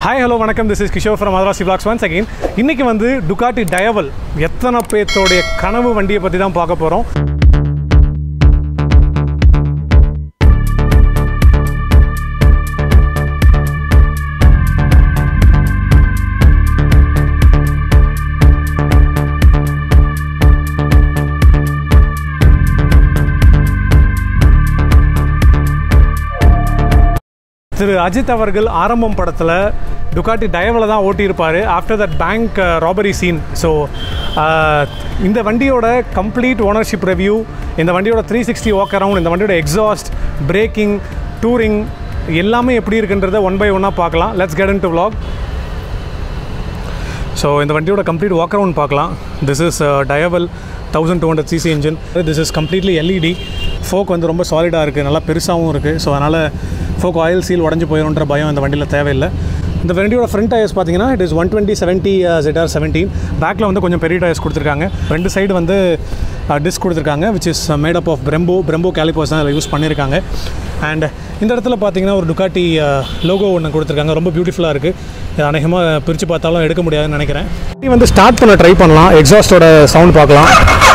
Hi hello வணக்கம் this is Kishore from Madrasi vlogs once again இன்றைக்கி வந்து டுகாட்டி டயவல் எத்தனை பேர்த்தோடைய கனவு வண்டியை பற்றி தான் பார்க்க போகிறோம் திரு அஜித் அவர்கள் ஆரம்பம் படத்தில் டுகாட்டி டயவில் தான் ஓட்டியிருப்பார் after that bank robbery scene so இந்த வண்டியோட கம்ப்ளீட் ஓனர்ஷிப் ரிவ்யூ இந்த வண்டியோட த்ரீ சிக்ஸ்டி வாக் அரவுண்ட் இந்த வண்டியோட எக்ஸாஸ்ட் பிரேக்கிங் டூரிங் எல்லாமே எப்படி இருக்குன்றதை ஒன் பை ஒன்னாக பார்க்கலாம் let's get in to vlog so இந்த வண்டியோட கம்ப்ளீட் வாக் அரவுண்ட் பார்க்கலாம் this is Diavel thousand two hundred cc engine this is completely LED fog வந்து ரொம்ப சாலிடாக இருக்குது நல்லா பெருசாகவும் இருக்குது ஸோ அதனால் ஃபோக் ஆயில் சீல் உடஞ்சி போயிடும்ன்ற பயம் இந்த வண்டியில் தேவையில்லை இந்த வண்டியோட ஃப்ரண்ட் டயர்ஸ் பார்த்தீங்கன்னா it is one twenty seventy ZR seventeen பேக்கில் வந்து கொஞ்சம் பெரிய டயர்ஸ் கொடுத்துருக்காங்க ரெண்டு சைடு வந்து டிஸ்க் கொடுத்துருக்காங்க which is made up of Brembo Brembo calipers தான் அதில் யூஸ் பண்ணியிருக்காங்க அண்ட் இந்த இடத்துல பார்த்தீங்கன்னா ஒரு டுகாட்டி லோகோ ஒன்று கொடுத்துருக்காங்க ரொம்ப பியூட்டிஃபுல்லாக இருக்குது இது அநேகமாக பிரித்து பார்த்தாலும் எடுக்க முடியாதுன்னு நினைக்கிறேன் வண்டி வந்து ஸ்டார்ட் பண்ண ட்ரை பண்ணலாம் எக்ஸாஸ்டோட சவுண்ட் பார்க்கலாம்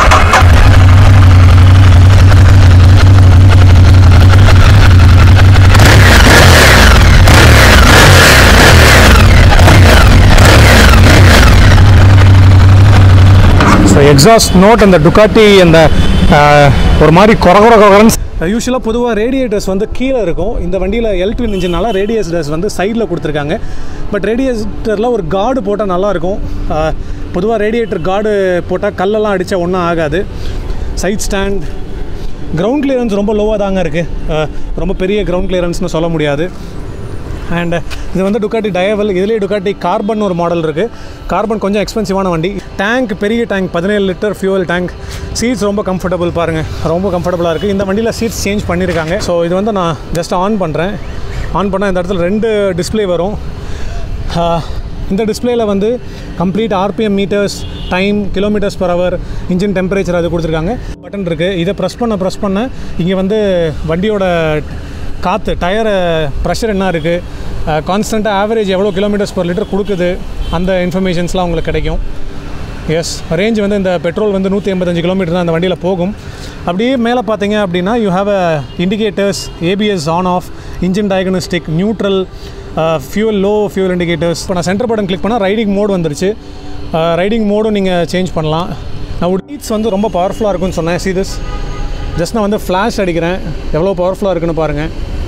ஸோ எக்ஸாஸ்ட் நோட் அந்த டுகாட்டி அந்த ஆஹ், ஒரு மாதிரி கொர கொர கொரன்னு யூஸ்வலாக பொதுவாக ரேடியேட்டர்ஸ் வந்து கீழே இருக்கும் இந்த வண்டியில் எல் ட்வின் இன்ஜினால ரேடியேட்டர்ஸ் வந்து சைடில் கொடுத்துருக்காங்க பட் ரேடியேட்டரில் ஒரு கார்டு போட்டால் நல்லாயிருக்கும் பொதுவாக ரேடியேட்டர் கார்டு போட்டால் கல்லெல்லாம் அடித்தா ஒன்றும் ஆகாது சைட் ஸ்டாண்ட் கிரவுண்ட் கிளியரன்ஸ் ரொம்ப லோவாக தாங்க இருக்குது ரொம்ப பெரிய கிரவுண்ட் கிளியரன்ஸ்னு சொல்ல முடியாது அண்ட் இது வந்து டுக்காட்டி டயவல் இதுலேயே டுக்காட்டி கார்பன் ஒரு மாடல் இருக்குது கார்பன் கொஞ்சம் எக்ஸ்பென்சிவான வண்டி டேங்க் பெரிய டேங்க் பதினேழு லிட்டர் ஃபியூவல் டேங்க் சீட்ஸ் ரொம்ப கம்ஃபர்டபுள் பாருங்கள் ரொம்ப கம்ஃபர்டபுளாக இருக்குது இந்த வண்டியில் சீட்ஸ் சேஞ்ச் பண்ணியிருக்காங்க ஸோ இது வந்து நான் ஜஸ்ட் ஆன் பண்ணுறேன் ஆன் பண்ணால் இந்த இடத்துல ரெண்டு டிஸ்ப்ளே வரும் ஆஹ், இந்த டிஸ்பிளேயில் வந்து complete RPM meters time kilometres per hour engine temperature அது கொடுத்துருக்காங்க பட்டன் இருக்குது இதை ப்ரெஸ் பண்ண ப்ரெஸ் பண்ண இங்கே வந்து வண்டியோட காற்று டயரு ப்ரெஷர் என்ன இருக்குது கான்ஸ்டண்ட்டாக ஆவரேஜ் எவ்வளோ கிலோமீட்டர்ஸ் per லிட்டர் கொடுக்குது அந்த இன்ஃபர்மேஷன்ஸ்லாம் உங்களுக்கு கிடைக்கும் எஸ் ரேஞ்ச் வந்து இந்த பெட்ரோல் வந்து நூற்றி எண்பத்தஞ்சு கிலோமீட்டர் தான் அந்த வண்டியில் போகும் அப்படியே மேலே பார்த்தீங்க அப்படின்னா you have a indicators ABS on off engine diagnostic neutral fuel low fuel indicators இப்போ நான் சென்டர் பட்டன் கிளிக் பண்ணால் ரைடிங் மோடு வந்துருச்சு ரைடிங் மோடும் நீங்கள் சேஞ்ச் பண்ணலாம் நான் உடீட்ஸ் வந்து ரொம்ப பவர்ஃபுல்லாக இருக்கும்னு சொன்னேன் see this ஜஸ்ட் நான் வந்து ஃப்ளாஷ் அடிக்கிறேன் எவ்வளோ பவர்ஃபுல்லாக இருக்குன்னு பாருங்கள்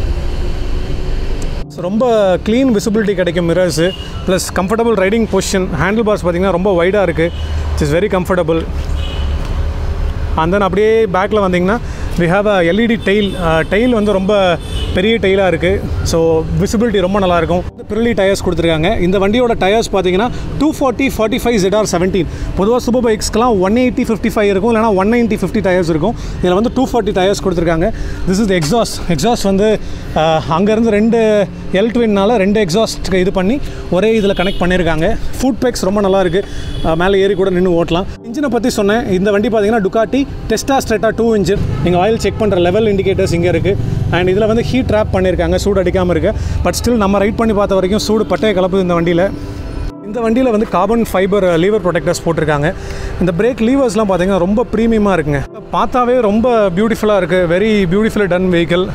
ஸோ ரொம்ப க்ளீன் விசிபிலிட்டி கிடைக்கும் mirrors plus comfortable riding position handle bars பார்த்திங்கன்னா ரொம்ப வைடாக இருக்குது it's is very comfortable and then அப்படியே பேக்கில் வந்தீங்கன்னா we have a LED tail tail வந்து ரொம்ப பெரிய டெயிலாக இருக்குது ஸோ விசிபிலிட்டி ரொம்ப நல்லாயிருக்கும் பிரிலி டயர்ஸ் கொடுத்துருக்காங்க இந்த வண்டியோட டயர்ஸ் பார்த்தீங்கன்னா two forty forty five ZR seventeen பொதுவாக சூப்பர் பைக்ஸ்க்கெலாம் ஒன் எயிட்டி ஃபிஃப்டி ஃபைவ் இருக்கும் இல்லைனா ஒன் நைன்ட்டி ஃபிஃப்டி டயர்ஸ் இருக்கும் இதில் வந்து டூ ஃபார்ட்டி டயர்ஸ் கொடுத்துருக்காங்க திஸ் இஸ் எக்ஸாஸ்ட் எக்ஸாஸ்ட் வந்து அங்கேருந்து ரெண்டு எல் ட்வின்னால ரெண்டு எக்ஸாஸ்ட்க்கு இது பண்ணி ஒரே இதில் கனெக்ட் பண்ணியிருக்காங்க ஃபுட் பேக்ஸ் ரொம்ப நல்லா இருக்குது மேலே ஏறி கூட நின்று ஓட்டலாம் இன்ஜினை பற்றி சொன்னேன் இந்த வண்டி பார்த்தீங்கன்னா Ducati Testastretta two engine நீங்கள் ஆயில் செக் பண்ணுற லெவல் இண்டிகேட்டர்ஸ் இங்கே இருக்குது அண்ட் இதில் வந்து ஹீட் ட்ராப் பண்ணியிருக்காங்க சூடு அடிக்காமல் இருக்கு பட் ஸ்டில் நம்ம ரைட் பண்ணி பார்த்த வரைக்கும் சூடு பட்டையை கலப்புது இந்த வண்டியில் இந்த வண்டியில் வந்து கார்பன் ஃபைபர் லீவர் ப்ரொடெக்டர்ஸ் போட்டிருக்காங்க இந்த பிரேக் லீவர்ஸ்லாம் பார்த்தீங்கன்னா ரொம்ப ப்ரீமியமாக இருக்குங்க பார்த்தாவே ரொம்ப பியூட்டிஃபுல்லாக இருக்குது very beautifully done vehicle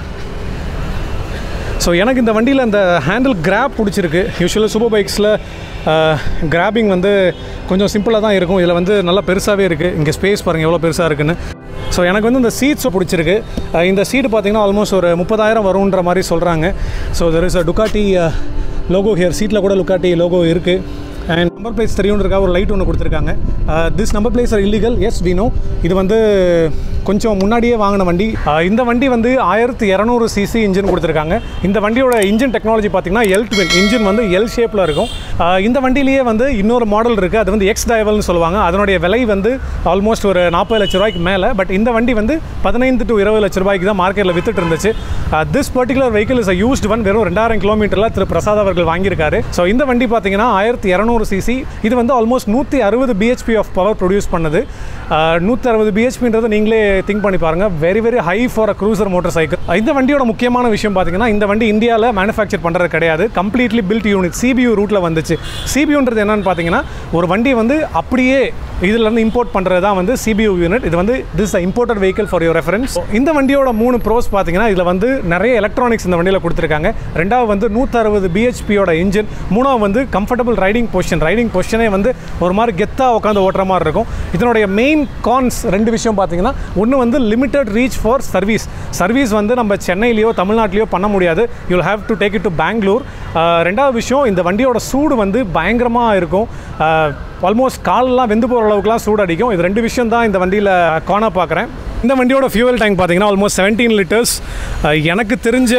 so எனக்கு இந்த வண்டியில் அந்த ஹேண்டில் கிராப் பிடிச்சிருக்கு யூஸ்வலாக சூப்பர் பைக்ஸில் கிராபிங் வந்து கொஞ்சம் சிம்பிளாக தான் இருக்கும் இதில் வந்து நல்லா பெருசாகவே இருக்குது இங்கே ஸ்பேஸ் பாருங்கள் எவ்வளோ பெருசாக இருக்குன்னு ஸோ எனக்கு வந்து இந்த சீட்ஸும் பிடிச்சிருக்கு அஹ் இந்த சீட்டு பார்த்தீங்கன்னா ஆல்மோஸ்ட் ஒரு முப்பதாயிரம் வரும்ன்ற மாதிரி சொல்கிறாங்க so there is a Ducati logo here சீட்டில் கூட லுக்காட்டி லோகோ இருக்குது அண்ட் நம்பர் பிளேஸ் தெரியுன்றக்காக ஒரு லைட் ஒன்று கொடுத்துருக்காங்க this number plates are illegal எஸ் வீனோ இது வந்து கொஞ்சம் முன்னாடியே வாங்கின வண்டி Uh, இந்த வண்டி வந்து ஆயிரத்தி இரநூறு சிசி இன்ஜின் கொடுத்துருக்காங்க இந்த வண்டியோட இன்ஜின் டெக்னாலஜி பார்த்தீங்கன்னா எல் ட்வின் இன்ஜின் வந்து எல் ஷேப்பில் இருக்கும் Uh, இந்த வண்டியிலேயே வந்து இன்னொரு மாடல் இருக்குது அது வந்து எக்ஸ் டயவல்னு சொல்லுவாங்க அதனுடைய விலை வந்து ஆல்மோஸ்ட் ஒரு நாற்பது லட்ச ரூபாய்க்கு மேலே பட் இந்த வண்டி வந்து பதினைந்து டு இருபது லட்ச ரூபாய்க்கு தான் மார்க்கெட்டில் வித்துட்டு இருந்துச்சு this particular vehicle is used one வெறும் ரெண்டாயிரம் கிலோமீட்டரில் திரு பிரசாத் அவர்கள் வாங்கியிருக்காரு ஸோ இந்த வண்டி பார்த்தீங்கன்னா ஆயிரத்தி இரநூறு சிசி இது வந்து ஆல்மோஸ்ட் நூற்றி அறுபது பிஹெச்பி ஆஃப் பவர் ப்ரொடியூஸ் பண்ணுது நூற்றி அறுபது பிஹெச்பின்றது நீங்களே திங்க் பண்ணி பாருங்கள் very very high for a cruiser motorcycle இந்த வண்டியோட முக்கியமான விஷயம் பார்த்தீங்கன்னா இந்த வண்டி இந்தியாவில் மேனுஃபேக்சர் பண்ணுறது கிடையாது கம்ப்ளீட்லி பில்ட் யூனிட் சிபியூ ரூட்டில் வந்துச்சு சிபியூன்றது என்னன்னு பார்த்தீங்கன்னா ஒரு வண்டி வந்து அப்படியே இதுலேருந்து இம்போர்ட் பண்ணுறது தான் வந்து சிபியூ யூனிட் இது வந்து this imported vehicle for your reference இந்த வண்டியோட மூணு ப்ரோஸ் பார்த்தீங்கன்னா இதில் வந்து நிறைய எலக்ட்ரானிக்ஸ் இந்த வண்டியில் கொடுத்துருக்காங்க ரெண்டாவது வந்து நூற்றறுபது பிஹெச்பியோட இன்ஜின் மூணாவது வந்து கம்ஃபர்டபுள் ரைடிங் பொசிஷன் ரைடிங் பொசிஷனே வந்து ஒரு மாதிரி கெத்தாக உட்காந்து ஓட்டுற மாதிரி இருக்கும் இதனுடைய மெயின் கான்ஸ் ரெண்டு விஷயம் பார்த்தீங்கன்னா ஒன்று வந்து limited reach for service service வந்து நம்ம சென்னையிலையோ தமிழ்நாட்டிலையோ பண்ண முடியாது you'll have to take it to Bangalore ரெண்டாவது விஷயம் இந்த வண்டியோட சூடு வந்து பயங்கரமாக இருக்கும் ஆல்மோஸ்ட் காலெல்லாம் வெந்து போகிற அளவுக்குலாம் சூடு அடிக்கும் இது ரெண்டு விஷயம் தான் இந்த வண்டியில் காண பார்க்குறேன் இந்த வண்டியோட ஃபியூவல் டேங்க் பார்த்தீங்கன்னா ஆல்மோஸ்ட் செவன்டீன் லிட்டர்ஸ் எனக்கு தெரிஞ்ச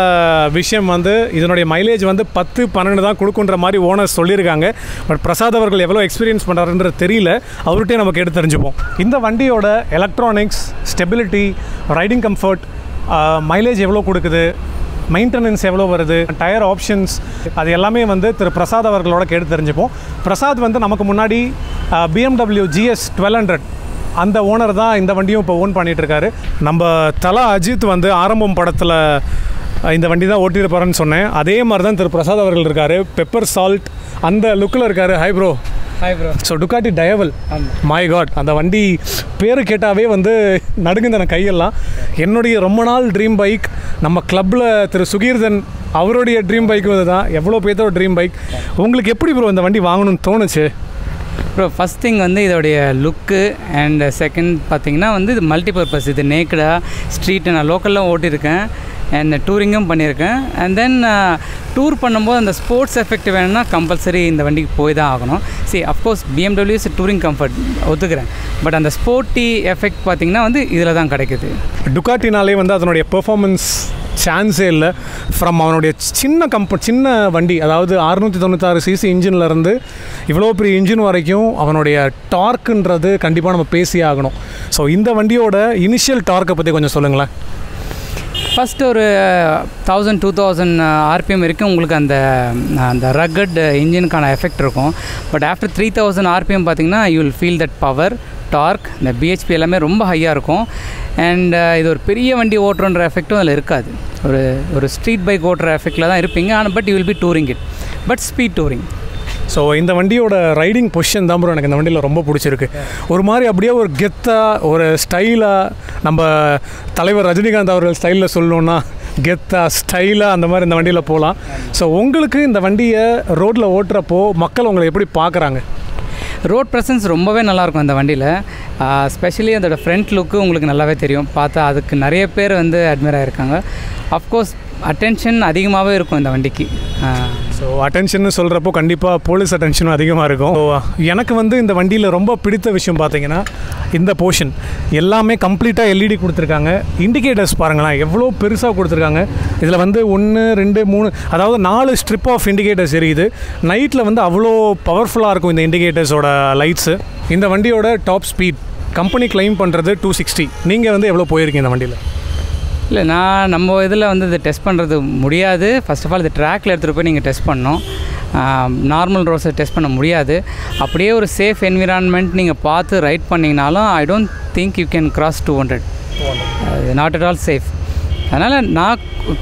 விஷயம் வந்து இதனுடைய மைலேஜ் வந்து பத்து பன்னெண்டு தான் கொடுக்குன்ற மாதிரி ஓனர்ஸ் சொல்லியிருக்காங்க பட் பிரசாத் அவர்கள் எவ்வளோ எக்ஸ்பீரியன்ஸ் பண்ணுறாருன்றது தெரியல அவர்கிட்டே நமக்கு எடுத்து தெரிஞ்சுப்போம் இந்த வண்டியோட electronics stability riding comfort mileage எவ்வளோ கொடுக்குது மெயின்டெனன்ஸ் எவ்வளோ வருது டயர் ஆப்ஷன்ஸ் அது எல்லாமே வந்து திரு பிரசாத் அவர்களோட கேட்டு தெரிஞ்சுப்போம் பிரசாத் வந்து நமக்கு முன்னாடி பிஎம்டபிள்யூ ஜிஎஸ் டுவெல் ஹண்ட்ரட் அந்த ஓனர் தான் இந்த வண்டியும் இப்போ ஓன் பண்ணிகிட்ருக்காரு நம்ம தலா அஜித் வந்து ஆரம்பம் படத்தில் இந்த வண்டி தான் ஓட்டியிருப்பாருன்னு சொன்னேன் அதே மாதிரி தான் திரு பிரசாத் அவர்கள் இருக்கார் பெப்பர் சால்ட் அந்த லுக்கில் இருக்கார் hi bro hi bro so Ducati Diavel ஆமாம் மை காட் அந்த வண்டி பேர் கேட்டாவே வந்து நடுங்குது எனக்கு கையெல்லாம் என்னுடைய ரொம்ப நாள் ட்ரீம் பைக் நம்ம கிளப்பில் திரு சுகீர்தன் அவருடைய ட்ரீம் பைக்கும் இதுதான் எவ்வளோ பேர்த்தோட ட்ரீம் பைக் உங்களுக்கு எப்படி ப்ரோ இந்த வண்டி வாங்கணும்னு தோணுச்சு ப்ரோ ஃபஸ்ட் திங் வந்து இதோடைய லுக்கு அண்ட் செகண்ட் பார்த்தீங்கன்னா வந்து இது மல்டிபர்பஸ் இது நேக்கடாக ஸ்ட்ரீட்டு நான் லோக்கலில் ஓட்டியிருக்கேன் அண்ட் டூரிங்கும் பண்ணியிருக்கேன் அண்ட் தென் டூர் பண்ணும்போது அந்த ஸ்போர்ட்ஸ் எஃபெக்ட் வேணும்னா கம்பல்சரி இந்த வண்டிக்கு போய் தான் ஆகணும் see of course BMW is touring comfort ஒத்துக்கிறேன் பட் அந்த ஸ்போர்ட்டி எஃபெக்ட் பார்த்தீங்கன்னா வந்து இதில் தான் கிடைக்குது டுக்காட்டினாலே வந்து அதனுடைய பெர்ஃபார்மன்ஸ் சான்ஸே இல்லை ஃப்ரம் அவனுடைய சின்ன கம்ப சின்ன வண்டி அதாவது அறுநூற்றி தொண்ணூத்தாறு சிசி இன்ஜின்லேருந்து இவ்வளோ பெரிய இன்ஜின் வரைக்கும் அவனுடைய டார்க்குன்றது கண்டிப்பாக நம்ம பேசி ஆகணும் ஸோ இந்த வண்டியோட இனிஷியல் டார்க்கை பற்றி கொஞ்சம் சொல்லுங்களேன் ஃபஸ்ட் ஒரு தௌசண்ட் டூ தௌசண்ட் ஆர்பிஎம் வரைக்கும் உங்களுக்கு அந்த அந்த ரக்கட் இன்ஜினுக்கான எஃபெக்ட் இருக்கும் but after three thousand RPM பார்த்தீங்கன்னா you will feel that power torque இந்த பிஹெச்பி எல்லாமே ரொம்ப ஹையாக இருக்கும் அண்ட் இது ஒரு பெரிய வண்டி ஓட்டுறன்ற எஃபெக்ட்டும் அதில் இருக்காது ஒரு ஒரு ஸ்ட்ரீட் பைக் ஓட்டுற எஃபெக்டில் தான் இருப்பீங்க ஆனால் but you will be touring it but speed touring so இந்த வண்டியோட ரைடிங் பொசிஷன் தான் ப்ரோ எனக்கு இந்த வண்டியில் ரொம்ப பிடிச்சிருக்கு ஒரு மாதிரி அப்படியே ஒரு கெத்தாக ஒரு ஸ்டைலாக நம்ம தலைவர் ரஜினிகாந்த் அவர்கள் ஸ்டைலில் சொல்லணுன்னா கெத்தாக ஸ்டைலாக அந்த மாதிரி இந்த வண்டியில் போகலாம் ஸோ உங்களுக்கு இந்த வண்டியை ரோட்டில் ஓட்டுறப்போ மக்கள் உங்களை எப்படி பார்க்குறாங்க ரோட் ப்ரெசன்ஸ் ரொம்பவே நல்லாயிருக்கும் இந்த வண்டியில் ஸ்பெஷலி அதோட ஃப்ரண்ட் லுக்கு உங்களுக்கு நல்லாவே தெரியும் பார்த்தா அதுக்கு நிறைய பேர் வந்து அட்மையர் ஆகிருக்காங்க அஃப்கோர்ஸ் அட்டென்ஷன் அதிகமாகவே இருக்கும் இந்த வண்டிக்கு ஸோ அட்டென்ஷன் சொல்கிறப்போ கண்டிப்பாக போலீஸ் அட்டென்ஷனும் அதிகமாக இருக்கும் ஸோ எனக்கு வந்து இந்த வண்டியில் ரொம்ப பிடித்த விஷயம் பார்த்தீங்கன்னா இந்த போர்ஷன் எல்லாமே கம்ப்ளீட்டாக எல்இடி கொடுத்துருக்காங்க இண்டிகேட்டர்ஸ் பாருங்களேன் எவ்வளோ பெருசாக கொடுத்துருக்காங்க இதில் வந்து ஒன்று ரெண்டு மூணு அதாவது நாலு ஸ்ட்ரிப் ஆஃப் இண்டிகேட்டர்ஸ் எரியுது நைட்டில் வந்து அவ்வளோ பவர்ஃபுல்லாக இருக்கும் இந்த இண்டிகேட்டர்ஸோட லைட்ஸு இந்த வண்டியோட டாப் ஸ்பீட் கம்பெனி கிளைம் பண்ணுறது டூ சிக்ஸ்டி நீங்கள் வந்து எவ்வளோ போயிருக்கீங்க இந்த வண்டியில் இல்லை நான் நம்ம இதில் வந்து இதை டெஸ்ட் பண்ணுறது முடியாது ஃபர்ஸ்ட் ஆஃப் ஆல் இது ட்ராக்கில் எடுத்துகிட்டு போய் நீங்கள் டெஸ்ட் பண்ணணும் நார்மல் ரோஸை டெஸ்ட் பண்ண முடியாது அப்படியே ஒரு சேஃப் என்விரான்மெண்ட் நீங்கள் பார்த்து ரைட் பண்ணிங்கனாலும் I don't think you can cross two hundred not at all safe அதனால் நான்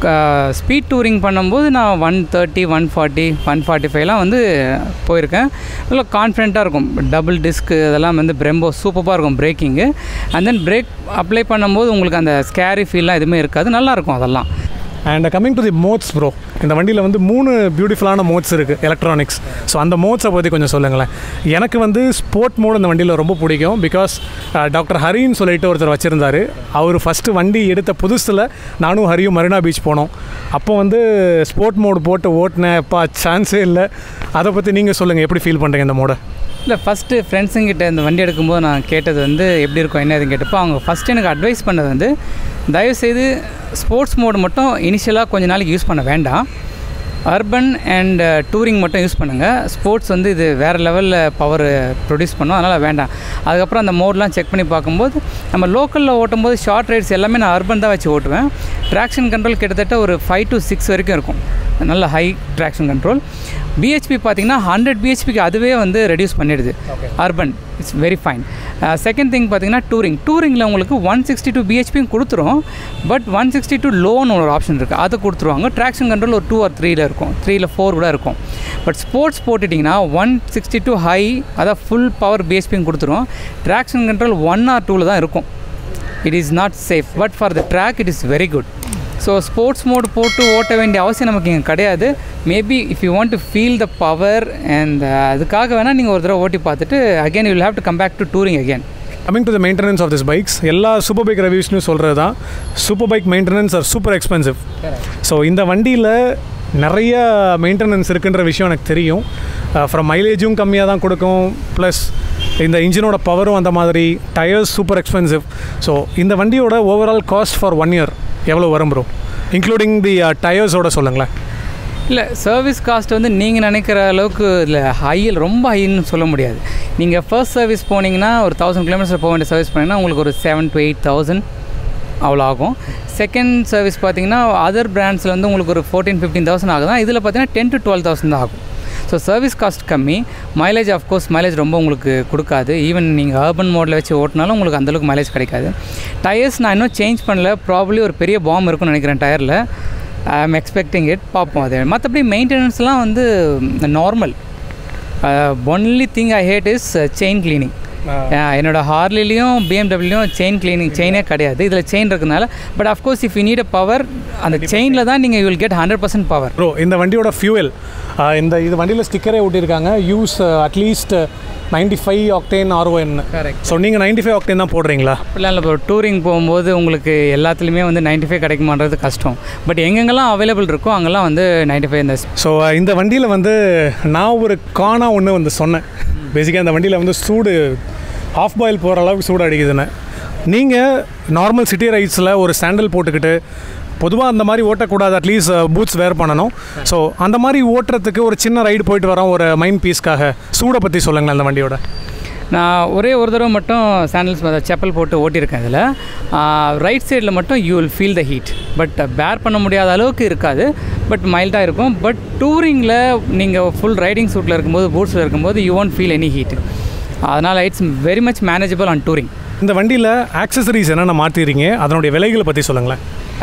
ஸ்பீட் டூரிங் பண்ணும்போது நான் one thirty one forty one forty ஃபைவ்லாம் வந்து போயிருக்கேன் நல்லா கான்ஃபிடென்ட்டாக இருக்கும் டபுள் டிஸ்க்கு அதெல்லாம் வந்து பிரெம்போ சூப்பராக இருக்கும் பிரேக்கிங்கு அண்ட் தென் பிரேக் அப்ளை பண்ணும்போது உங்களுக்கு அந்த ஸ்கேரி ஃபீல்லாம் எதுவுமே இருக்காது நல்லாயிருக்கும் அதெல்லாம் and coming to the modes bro இந்த வண்டியில் வந்து மூணு பியூட்டிஃபுல்லான மோட்ஸ் இருக்குது எலக்ட்ரானிக்ஸ் ஸோ அந்த மோட்ஸை பற்றி கொஞ்சம் சொல்லுங்களேன் எனக்கு வந்து ஸ்போர்ட் மோட் இந்த வண்டியில் ரொம்ப பிடிக்கும் பிகாஸ் டாக்டர் ஹரின்னு சொல்லிட்டு ஒருத்தர் வச்சுருந்தாரு அவர் ஃபஸ்ட்டு வண்டி எடுத்த புதுசில் நானும் ஹரியும் மரினா பீச் போனோம் அப்போ வந்து ஸ்போர்ட் மோடு போட்டு ஓட்டினேன் அப்பா சான்ஸே இல்லை அதை பற்றி நீங்கள் சொல்லுங்கள் எப்படி ஃபீல் பண்ணுறீங்க இந்த மோடை இல்லை ஃபஸ்ட்டு ஃப்ரெண்ட்ஸுங்கிட்ட இந்த வண்டி எடுக்கும்போது நான் கேட்டது வந்து எப்படி இருக்கும் என்ன இதுன்னு கேட்டப்போ அவங்க ஃபஸ்ட்டு எனக்கு அட்வைஸ் பண்ணது வந்து தயவுசெய்து ஸ்போர்ட்ஸ் மோடு மட்டும் இனிஷியலாக கொஞ்ச நாளைக்கு யூஸ் பண்ண வேண்டாம் அர்பன் அண்ட் டூரிங் மட்டும் யூஸ் பண்ணுங்கள் ஸ்போர்ட்ஸ் வந்து இது வேறு லெவலில் பவர் ப்ரொடியூஸ் பண்ணும் அதனால் வேண்டாம் அதுக்கப்புறம் அந்த மோட்லாம் செக் பண்ணி பார்க்கும்போது நம்ம லோக்கலில் ஓட்டும்போது ஷார்ட் ரைட்ஸ் எல்லாமே நான் அர்பன் தான் வச்சு ஓட்டுவேன் ட்ராக்ஷன் கண்ட்ரோல் கிட்டத்தட்ட ஒரு ஃபைவ் டு சிக்ஸ் வரைக்கும் இருக்கும் நல்ல ஹை ட்ராக்ஷன் கண்ட்ரோல் பிஹெச்பி பார்த்தீங்கன்னா ஹண்ட்ரட் பிஹெச்பிக்கு அதுவே வந்து ரெடியூஸ் பண்ணிடுது urban it's very fine second thing பார்த்தீங்கன்னா டூரிங் டூரிங்கில் உங்களுக்கு ஒன் சிக்ஸ்டி டூ பிஹெச்பியும் கொடுத்துரும் பட் ஒன் சிக்ஸ்டி டூ லோன்னு ஒரு ஆப்ஷன் இருக்குது அதை கொடுத்துருவாங்க ட்ராக்ஷன் கண்ட்ரோல் ஒரு டூ ஆர் த்ரீல இருக்கும் த்ரீல ஃபோர் கூட இருக்கும் பட் ஸ்போர்ட்ஸ் போட்டுட்டிங்கன்னா ஒன் சிக்ஸ்டி டூ ஹை அதான் ஃபுல் பவர் பிஹெச்பியும் கொடுத்துரும் ட்ராக்ஷன் கண்ட்ரோல் ஒன் ஆர் டூவில் தான் இருக்கும் it is not safe but for the track it is very good so sports mode போட்டு ஓட்ட வேண்டிய அவசியம் நமக்கு இங்கே கிடையாது maybe if you want to feel the power and அதுக்காக வேணால் நீங்கள் ஒரு தடவை ஓட்டி பார்த்துட்டு again you will have to come back to touring again coming to the maintenance of this bikes எல்லா சூப்பர் பைக் ரிவ்யூஸ்னு சொல்கிறது தான் super bike maintenance are super expensive so இந்த வண்டியில் நிறைய மெயின்டெனன்ஸ் இருக்குன்ற விஷயம் எனக்கு தெரியும் ஃப்ரம் மைலேஜும் கம்மியாக தான் கொடுக்கும் ப்ளஸ் இந்த இன்ஜினோட பவரும் அந்த மாதிரி டயர்ஸ் சூப்பர் எக்ஸ்பென்சிவ் ஸோ இந்த வண்டியோட overall cost for one year எவ்வளோ வரும் ப்ரோ இன்க்ளூடிங் தி டயர்ஸோட சொல்லுங்களேன் இல்லை சர்வீஸ் காஸ்ட் வந்து நீங்கள் நினைக்கிற அளவுக்கு இல்லை ஹையில் ரொம்ப ஹைன்னு சொல்ல முடியாது நீங்கள் ஃபர்ஸ்ட் சர்வீஸ் போனீங்கன்னா ஒரு தௌசண்ட் கிலோமீட்டர்ஸ் போக வேண்டிய சர்வீஸ் போனீங்கன்னா உங்களுக்கு ஒரு செவன் டு எயிட் தௌசண்ட் அவ்வளோ ஆகும் செகண்ட் சர்வீஸ் பார்த்தீங்கன்னா அதர் பிராண்ட்ஸில் வந்து உங்களுக்கு ஒரு ஃபோர்டீன் ஃபிஃப்டீன் தௌசண்ட் ஆகுதான் இதில் பார்த்தீங்கன்னா டென் டு டுவெல் தௌசண்ட் தான் ஆகும் ஸோ சர்வீஸ் காஸ்ட் கம்மி மைலேஜ் ஆஃப்கோர்ஸ் மைலேஜ் ரொம்ப உங்களுக்கு கொடுக்காது ஈவன் நீங்கள் அர்பன் மோடில் வச்சு ஓட்டினாலும் உங்களுக்கு அந்தளவுக்கு மைலேஜ் கிடைக்காது டயர்ஸ் நான் இன்னும் சேஞ்ச் பண்ணல ப்ராப்ளி ஒரு பெரிய பாம் இருக்கும்னு நினைக்கிறேன் டயரில் ஐ எம் எக்ஸ்பெக்டிங் இட் பார்ப்போம் அது மற்றபடி மெயின்டெனன்ஸ்லாம் வந்து normal only thing I hate is chain cleaning என்னோட ஹார்லிலையும் பிஎம்டபிள்யூலையும் செயின் கிளீனிங் செயினே கிடையாது இதில் செயின் இருக்கனால but of course if you need a power அந்த செயினில் தான் நீங்கள் you will get hundred percent power bro இந்த வண்டியோட ஃபியூவல் இந்த இது வண்டியில் ஸ்டிக்கரே ஒட்டியிருக்காங்க use at least ninety five octane RON correct so நீங்கள் நைன்டி ஃபைவ் ஆக்டேன் தான் போடுறீங்களா அப்படிலாம் இல்லை இப்போ டூரிங் போகும்போது உங்களுக்கு எல்லாத்துலேயுமே வந்து நைன்ட்டி ஃபைவ் கிடைக்குமான்றது கஷ்டம் பட் எங்கெங்கெல்லாம் அவைலபிள் இருக்கோ அங்கெல்லாம் வந்து நைன்ட்டி ஃபைவ் இந்த ஸோ இந்த வண்டியில் வந்து நான் ஒரு காணா ஒன்று வந்து சொன்னேன் பேசிக்காக இந்த வண்டியில் வந்து சூடு ஆஃப் பாயில் போகிற அளவுக்கு சூடு அடிக்குதுன்னு நீங்கள் நார்மல் சிட்டி ரைட்ஸில் ஒரு சாண்டல் போட்டுக்கிட்டு பொதுவாக அந்த மாதிரி ஓட்டக்கூடாது அட்லீஸ்ட் பூட்ஸ் வேர் பண்ணணும் ஸோ அந்த மாதிரி ஓட்டுறதுக்கு ஒரு சின்ன ரைடு போயிட்டு வரோம் ஒரு மைண்ட் பீஸ்க்காக சூடை பற்றி சொல்லுங்களேன் அந்த வண்டியோட நான் ஒரே ஒரு தடவை மட்டும் சாண்டல்ஸ் செப்பல் போட்டு ஓட்டியிருக்கேன் இதில் ரைட் சைடில் மட்டும் you will feel the heat but bear பண்ண முடியாத அளவுக்கு இருக்காது பட் மைல்டாக இருக்கும் பட் டூரிங்கில் நீங்கள் ஃபுல் ரைடிங் சூட்டில் இருக்கும்போது பூட்ஸில் இருக்கும்போது you won't feel any heat அதனால் it's very much manageable on touring இந்த வண்டியில் ஆக்சசரிஸ் என்னென்ன மாற்றிருக்கீங்க அதனுடைய விலைகளை பற்றி சொல்லுங்களேன்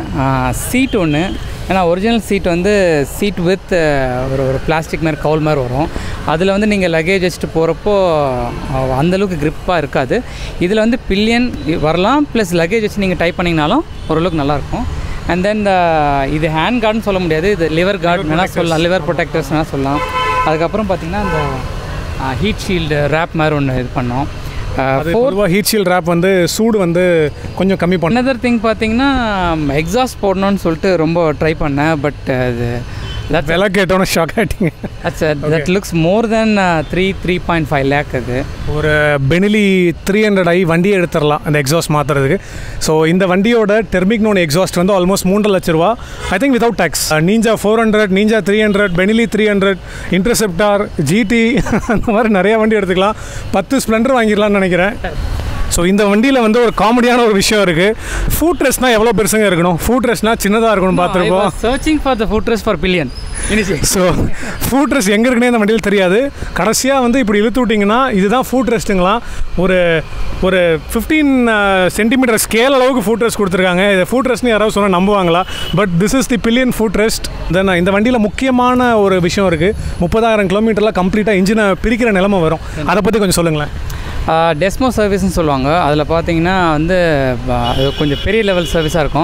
சீட் ஒன்று ஏன்னா ஒரிஜினல் சீட் வந்து சீட் வித் ஒரு ஒரு பிளாஸ்டிக் மாதிரி கவுல் மாதிரி வரும் அதில் வந்து நீங்கள் லக்கேஜ் வச்சுட்டு போகிறப்போ அந்தளவுக்கு க்ரிப்பாக இருக்காது இதில் வந்து பில்லியன் வரலாம் ப்ளஸ் லக்கேஜ் வச்சு நீங்கள் டைப் பண்ணிங்கனாலும் ஓரளவுக்கு நல்லாயிருக்கும் அண்ட் தென் இது ஹேண்ட் கார்டுன்னு சொல்ல முடியாது இது லிவர் கார்டு வேணால் சொல்லலாம் லிவர் ப்ரொடெக்டர்ஸ் வேணால் சொல்லலாம் அதுக்கப்புறம் பார்த்திங்கன்னா இந்த ஹீட் ஷீல்டு ரேப் மாதிரி ஒன்று இது பண்ணோம் அது பொதுவாக ஹீட் ஷீல் ரேப் வந்து சூடு வந்து கொஞ்சம் கம்மி பண்ண அனதர் திங் பார்த்தீங்கன்னா எக்ஸாஸ்ட் போடணும்னு சொல்லிட்டு ரொம்ப ட்ரை பண்ணேன் பட் அது தட் விலை கேட்டோன்னே ஷாக் ஆகிட்டீங்க it's that looks more than three three point five lakh அது ஒரு பெனிலி த்ரீ ஹண்ட்ரட் ஐ வண்டியை எடுத்துடலாம் இந்த எக்ஸாஸ்ட் மாற்றுறதுக்கு ஸோ இந்த வண்டியோட டெர்மிக் நோன் எக்ஸாஸ்ட் வந்து ஆல்மோஸ்ட் மூன்று லட்ச ரூபா I think without tax Ninja four hundred Ninja three hundred Benelli three hundred Interceptor GT அந்த மாதிரி நிறைய வண்டி எடுத்துக்கலாம் பத்து ஸ்ப்ளெண்டர் வாங்கிடலாம்னு நினைக்கிறேன் ஸோ இந்த வண்டியில் வந்து ஒரு காமெடியான ஒரு விஷயம் இருக்குது ஃபுட் ரெஸ்ட்னால் எவ்வளோ பெருசுங்க இருக்கணும் ஃபுட் ரெஸ்ட்னால் சின்னதாக இருக்கணும் பார்த்துருப்போம் searching for the footrest for pillion so foot rest எங்கே இருக்குன்னே இந்த வண்டியில் தெரியாது கடைசியாக வந்து இப்படி இழுத்து விட்டிங்கன்னா இதுதான் ஃபுட் ரெஸ்ட்டுங்களாம் ஒரு ஒரு ஃபிஃப்டீன் சென்டிமீட்டர் ஸ்கேல் அளவுக்கு ஃபுட் ரெஸ்ட் கொடுத்துருக்காங்க இதை ஃபுட் ரெஸ்ட்னு யாராவது சொன்னால் நம்புவாங்களா but this is the pillion foot rest then இந்த வண்டியில் முக்கியமான ஒரு விஷயம் இருக்குது முப்பதாயிரம் கிலோமீட்டரில் கம்ப்ளீட்டாக இன்ஜினை பிரிக்கிற நிலமை வரும் அதை பற்றி கொஞ்சம் சொல்லுங்களேன் டெஸ்மோ சர்வீஸ்னு சொல்லுவாங்க அதில் பார்த்தீங்கன்னா வந்து ப- அது கொஞ்சம் பெரிய லெவல் சர்வீஸாக இருக்கும்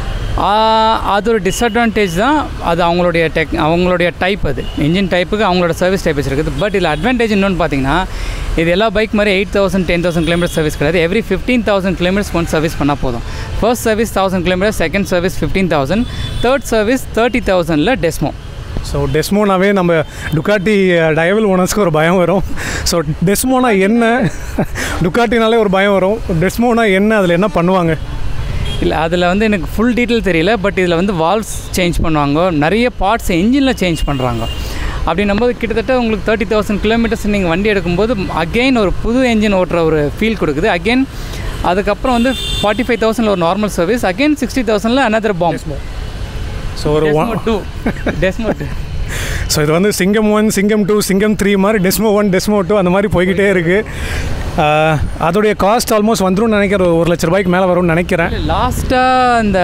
ஆஹ் அது ஒரு டிஸ்அட்வான்டேஜ் தான் அது அவங்களுடைய டெக் அவங்களுடைய டைப் அது இன்ஜின் டைப்புக்கு அவங்களோட சர்வீஸ் டைப் வச்சிருக்குது பட் இதில் அட்வான்டேஜ் இன்னொன்று பார்த்தீங்கன்னா இது எல்லா பைக் மாதிரி eight thousand ten thousand kilometer service கிடையாது every fifteen thousand kilometers one service பண்ணால் போதும் first service thousand kilometer second service fifteen thousand third service thirty தௌசண்டில் டெஸ்மோ ஸோ டெஸ்மோனாவே நம்ம டுக்காட்டி டயவல் ஓனர்ஸ்க்கு ஒரு பயம் வரும் ஸோ டெஸ்மோனா என்ன டுக்காட்டினாலே ஒரு பயம் வரும் டெஸ்மோனா என்ன அதில் என்ன பண்ணுவாங்க இல்லை அதில் வந்து எனக்கு ஃபுல் டீட்டெயில் தெரியல பட் இதில் வந்து வால்வ்ஸ் சேஞ்ச் பண்ணுவாங்க நிறைய பார்ட்ஸ் என்ஜினில் சேஞ்ச் பண்ணுறாங்க அப்படின்னும்போது கிட்டத்தட்ட உங்களுக்கு தேர்ட்டி தௌசண்ட் கிலோமீட்டர்ஸ் நீங்கள் வண்டி எடுக்கும்போது அகெயின் ஒரு புது என்ஜின் ஓட்டுற ஒரு ஃபீல் கொடுக்குது அகெயின் அதுக்கப்புறம் வந்து ஃபார்ட்டி ஃபைவ் தௌசண்டில் ஒரு நார்மல் சர்வீஸ் அகெயின் சிக்ஸ்டி தௌசண்டில் அனதர் பாம் ஸோ ஒரு one Desmo two Desmo two so இது வந்து சிங்கம் ஒன் சிங்கம் டூ சிங்கம் த்ரீ மாதிரி டெஸ்மோ ஒன் டெஸ்மோ டூ அந்த மாதிரி போய்கிட்டே இருக்குது அதோடைய காஸ்ட் ஆல்மோஸ்ட் வந்துடும் நினைக்கிறேன் ஒரு லட்ச ரூபாய்க்கு மேலே வரும்னு நினைக்கிறேன் லாஸ்ட்டாக இந்த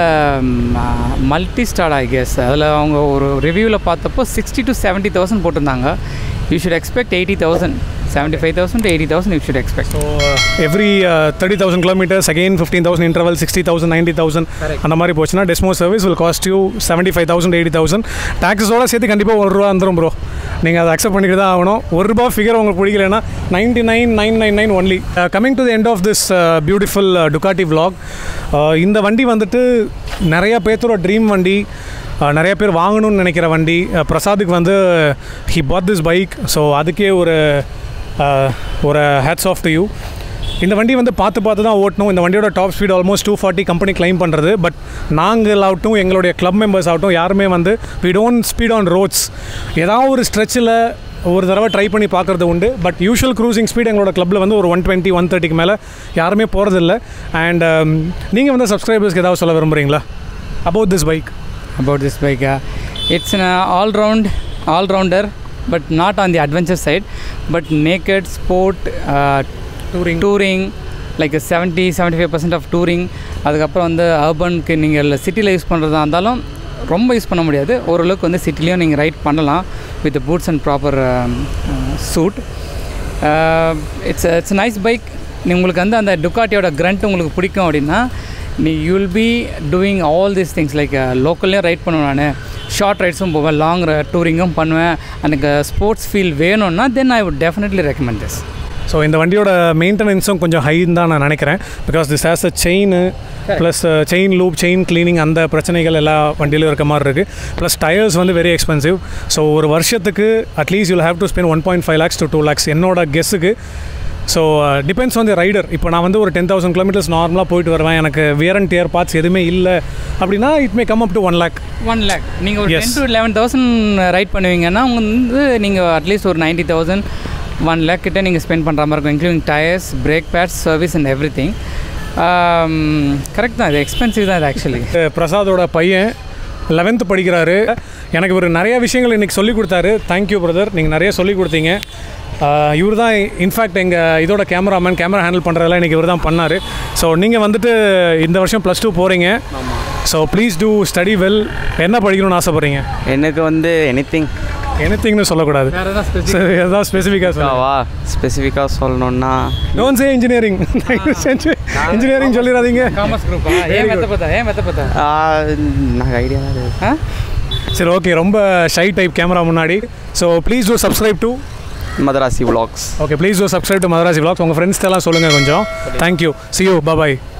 மல்டி ஸ்டார் ஐ கெஸ் அதில் அவங்க ஒரு ரிவ்யூவில் பார்த்தப்போ சிக்ஸ்டி டு செவன்ட்டி தௌசண்ட் போட்டிருந்தாங்க you should expect eighty thousand seventy five thousand eighty thousand you should expect so every thirty thousand kilometers again fifteen thousand interval sixty thousand ninety thousand Correct. அந்த மாதிரி போச்சுன்னா Desmo service will cost you seventy five thousand eighty thousand டேக்ஸஸோட சேர்த்து கண்டிப்பாக ஒரு ரூபா வந்துடும் bro நீங்கள் அதை அக்செப்ட் பண்ணிட்டு தான் ஆகணும் ஒரு ரூபா ஃபிகர் உங்களுக்கு பிடிக்கலன்னா ninety nine nine nine nine only coming to the end of this beautiful Ducati vlog Uh, இந்த வண்டி வந்துட்டு நிறைய பேர்த்தோட ட்ரீம் வண்டி Uh, நிறைய பேர் வாங்கணும்னு நினைக்கிற வண்டி Uh, பிரசாத்துக்கு வந்து he bought this bike so அதுக்கே ஒரு uh, ஒரு ஹேட்ஸ் ஆஃப் டு யூ இந்த வண்டி வந்து பார்த்து பார்த்து தான் ஓட்டணும் இந்த வண்டியோட top speed almost two forty company claim பண்ணுறது பட் நாங்கள் ஆகட்டும் எங்களுடைய கிளப் மெம்பர்ஸ் ஆகட்டும் யாருமே வந்து we don't speed on roads ஏதாவது ஒரு ஸ்ட்ரெச்சில் ஒரு தடவை ட்ரை பண்ணி பார்க்குறது உண்டு பட் யூஷுவல் க்ரூசிங் ஸ்பீட் எங்களோட கிளப்பில் வந்து ஒரு ஒன் டுவெண்ட்டி ஒன் தேர்ட்டிக்கு மேலே யாருமே போகிறதில்ல அண்ட் நீங்கள் வந்து சப்ஸ்கிரைபர்ஸ்க்கு ஏதாவது சொல்ல விரும்புகிறீங்களா about this bike about this bike. Uh, it's an uh, all-round, all-rounder, but not on the adventure side, but naked sport, uh, Touring. touring, like a 70 75 percent of touring அதுக்கப்புறம் வந்து அர்பனுக்கு நீங்கள் சிட்டியில் யூஸ் பண்ணுறதா இருந்தாலும் ரொம்ப யூஸ் பண்ண முடியாது ஓரளவுக்கு வந்து சிட்டிலையும் நீங்கள் ரைட் பண்ணலாம் with boots and proper suit it's it's nice bike உங்களுக்கு வந்து அந்த டுக்காட்டியோட கிரண்ட் உங்களுக்கு பிடிக்கும் அப்படின்னா நீ you will be doing all these things like லோக்கல்லையும் ரைட் பண்ணுவேன் நான் ஷார்ட் ரைட்ஸும் போவேன் லாங் டூரிங்கும் பண்ணுவேன் எனக்கு ஸ்போர்ட்ஸ் ஃபீல் வேணும்னா then I would definitely recommend this so இந்த வண்டியோட மெயின்டெனன்ஸும் கொஞ்சம் ஹைன்னு தான் நான் நினைக்கிறேன் because this has a chain plus chain lube chain cleaning அந்த பிரச்சனைகள் எல்லா வண்டியிலும் இருக்க மாதிரி இருக்குது ப்ளஸ் டயர்ஸ் வந்து வெரி எக்ஸ்பென்சிவ் ஸோ ஒரு வருஷத்துக்கு at least you'll have to spend one point five lakhs to two lakhs என்னோட கெஸ்ஸுக்கு so depends on the rider இப்போ நான் வந்து ஒரு டென் தௌசண்ட் கிலோமீட்டர்ஸ் நார்மலாக போயிட்டு வருவேன் எனக்கு வியர் அண்ட் டியர் பார்ட்ஸ் எதுவுமே இல்லை அப்படின்னா it may come up to one lakh one lakh நீங்கள் ஒரு Yes. Ten to eleven thousand ride பண்ணுவீங்கன்னா உங்க வந்து நீங்கள் அட்லீஸ்ட் ஒரு நைன்ட்டி தௌசண்ட் ஒன் லேக் கிட்ட நீங்கள் ஸ்பெண்ட் பண்ணுற மாதிரி இருக்கும் including tyres brake pads service and everything correct தான் இது எக்ஸ்பென்சிவ் தான் இது ஆக்சுவலி பிரசாதோட பையன் லெவன்த்து படிக்கிறாரு எனக்கு இவர் நிறைய விஷயங்கள் இன்றைக்கி சொல்லிக் கொடுத்தாரு தேங்க்யூ பிரதர் நீங்கள் நிறைய சொல்லிக் கொடுத்தீங்க இவர் தான் இன்ஃபேக்ட் எங்கள் இதோட கேமராமேன் கேமரா ஹேண்டில் பண்ணுறதெல்லாம் இன்றைக்கி இவர் தான் பண்ணார் ஸோ நீங்கள் வந்துட்டு இந்த வருஷம் ப்ளஸ் டூ போகிறீங்க so please do study well என்ன படிக்கணும்னு ஆசைப்பட்றீங்க எனக்கு வந்து எனிதிங் எனிதிங்னு சொல்லக்கூடாது வேறு ஏதாவது சரி எதாவது ஸ்பெசிஃபிக்காக சொல்லுங்க வா ஸ்பெசிஃபிக்காக சொல்லணுன்னா டோன்ட் சே இன்ஜினியரிங் இன்ஜினியரிங் சொல்லிடாதீங்க காமர்ஸ் குரூப்பா ஏன் மெத்த பார்த்தா ஏன் மெத்த பார்த்தா నాకు ஐடியா தான் இருக்கு ஆ சரி ஓகே ரொம்ப ஷை டைப் கேமரா முன்னாடி so please do subscribe to Madrasi vlogs okay please do subscribe to Madrasi vlogs உங்கள் ஃப்ரெண்ட்ஸ்க்கெல்லாம் சொல்லுங்கள் கொஞ்சம் தேங்க்யூ சி யூ பாய்